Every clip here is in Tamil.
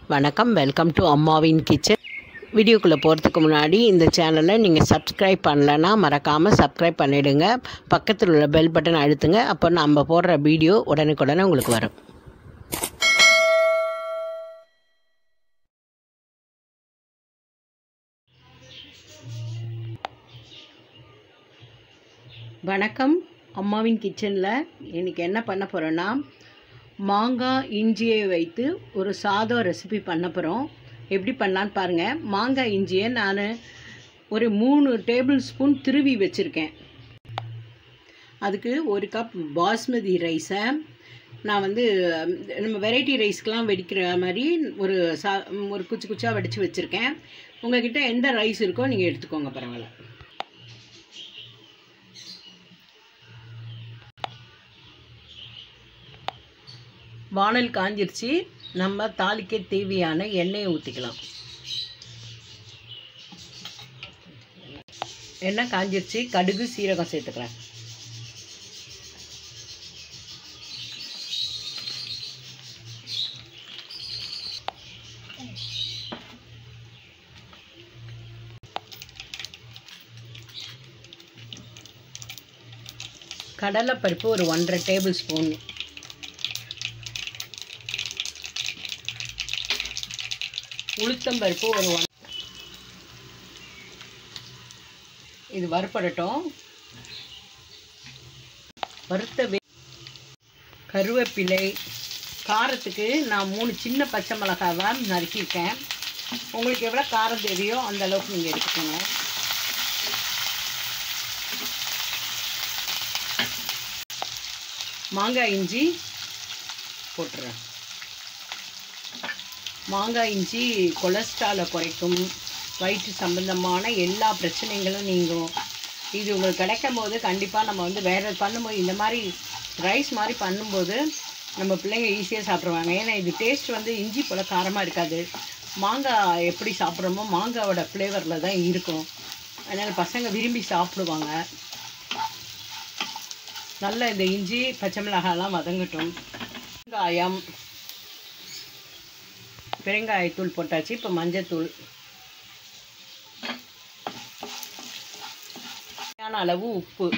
வணக்கம் வெல்கம் டு அம்மாவின் கிச்சன் வீடியோக்குள்ளே போகிறதுக்கு முன்னாடி இந்த சேனலை நீங்கள் சப்ஸ்கிரைப் பண்ணலைன்னா மறக்காமல் சப்ஸ்கிரைப் பண்ணிவிடுங்க பக்கத்தில் உள்ள பெல் பட்டன் அழுத்துங்க அப்போ நம்ம போடுற வீடியோ உடனுக்குடனே உங்களுக்கு வரும் வணக்கம் அம்மாவின் கிச்சனில் இன்றைக்கி என்ன பண்ண போகிறோன்னா மாங்காய் இஞ்சியை வைத்து ஒரு சாதம் ரெசிபி பண்ண போகிறோம் எப்படி பண்ணலான்னு பாருங்கள் மாங்காய் இஞ்சியை நான் ஒரு மூணு டேபிள் ஸ்பூன் திருவி வச்சுருக்கேன் அதுக்கு ஒரு கப் பாஸ்மதி ரைஸை நான் வந்து நம்ம வெரைட்டி ரைஸ்க்கெலாம் வெடிக்கிற மாதிரி ஒரு சா ஒரு குச்சி குச்சாக வடித்து வச்சுருக்கேன் உங்கள்கிட்ட எந்த ரைஸ் இருக்கோ நீங்கள் எடுத்துக்கோங்க பரவாயில்ல வானல் காஞ்சிருச்சு நம்ம தாளிக்க தேவையான எண்ணெயை ஊற்றிக்கலாம் எண்ணெய் காஞ்சிருச்சு கடுகு சீரகம் சேர்த்துக்கிறேன் கடலைப்பருப்பு ஒரு ஒன்றரை டேபிள் ஸ்பூன் உளுத்தம்பருப்பு ஒரு ஒன் இது வறுப்படட்டும் வறுத்த வே கருவேப்பிலை காரத்துக்கு நான் மூணு சின்ன பச்சை மிளகாய் தான் நறுக்கியிருக்கேன் உங்களுக்கு எவ்வளோ காரம் தேவையோ அந்த அளவுக்கு நீங்கள் எடுத்துக்கோங்க மாங்காய் இஞ்சி போட்டுறேன் மாங்காய் இஞ்சி கொலஸ்ட்ராலை குறைக்கும் வயிற்று சம்பந்தமான எல்லா பிரச்சனைகளும் நீங்கும் இது உங்களுக்கு கிடைக்கும் போது கண்டிப்பாக நம்ம வந்து வேறு பண்ணும்போது இந்த மாதிரி ரைஸ் மாதிரி பண்ணும்போது நம்ம பிள்ளைங்க ஈஸியாக சாப்பிட்ருவாங்க ஏன்னா இது டேஸ்ட் வந்து இஞ்சி போல் காரமாக இருக்காது மாங்காய் எப்படி சாப்பிட்றோமோ மாங்காவோட ஃப்ளேவரில் தான் இருக்கும் அதனால் பசங்க விரும்பி சாப்பிடுவாங்க நல்ல இந்த இஞ்சி பச்சை மிளகாயெல்லாம் வதங்கட்டும் வெங்காயம் பெருங்காயத்தூள் போட்டாச்சு இப்போ மஞ்சத்தூள் தேவையான அளவு உப்பு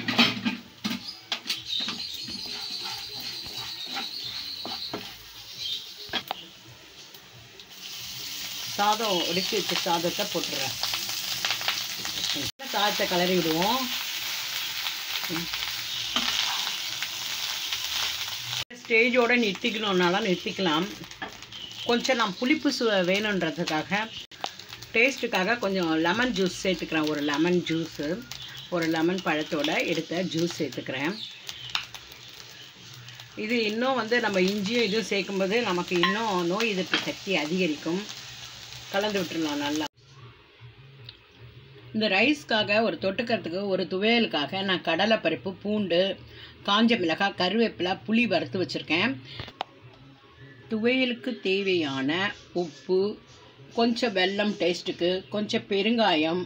சாதம் உடைச்சி வச்ச சாதத்தை போட்டுறேன் சாதத்தை கலரி விடுவோம் ஸ்டேஜோடு நிறுத்திக்கணுன்னாலும் நிறுத்திக்கலாம் கொஞ்சம் நான் புளிப்பு சு வேணுன்றதுக்காக டேஸ்ட்டுக்காக கொஞ்சம் லெமன் ஜூஸ் சேர்த்துக்கிறேன் ஒரு லெமன் ஜூஸு ஒரு லெமன் பழத்தோட எடுத்த ஜூஸ் சேர்த்துக்கிறேன் இது இன்னும் வந்து நம்ம இஞ்சியும் இதுவும் சேர்க்கும்போது நமக்கு இன்னும் நோய் எதிர்ப்பு சக்தி அதிகரிக்கும் கலந்து விட்டுருலாம் நல்லா இந்த ரைஸ்க்காக ஒரு தொட்டுக்கிறதுக்கு ஒரு துவையலுக்காக நான் கடலைப்பருப்பு பூண்டு காஞ்ச மிளகாய் கருவேப்பிலை புளி வறுத்து வச்சுருக்கேன் துவையலுக்கு தேவையான உப்பு கொஞ்சம் வெல்லம் டேஸ்ட்டுக்கு கொஞ்சம் பெருங்காயம்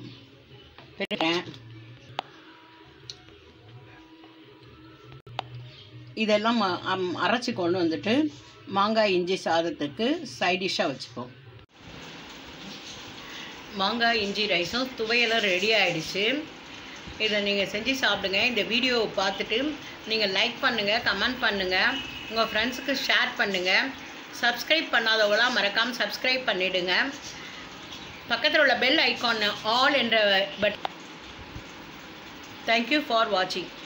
இதெல்லாம் அரைச்சி கொண்டு வந்துட்டு மாங்காய் இஞ்சி சாதத்துக்கு சைடிஷ்ஷாக வச்சுப்போம் மாங்காய் இஞ்சி ரைஸும் துவையெல்லாம் ரெடி ஆகிடுச்சு இதை நீங்கள் செஞ்சு சாப்பிடுங்க இந்த வீடியோவை பார்த்துட்டு நீங்கள் லைக் பண்ணுங்கள் கமெண்ட் பண்ணுங்கள் உங்கள் ஃப்ரெண்ட்ஸுக்கு ஷேர் பண்ணுங்கள் சப்ஸ்கிரைப் பண்ணாதவங்களாம் மறக்காமல் சப்ஸ்கிரைப் பண்ணிவிடுங்க பக்கத்தில் உள்ள பெல் ஐக்கான் ஆல் என்ற பட் தேங்க்யூ ஃபார் வாட்சிங்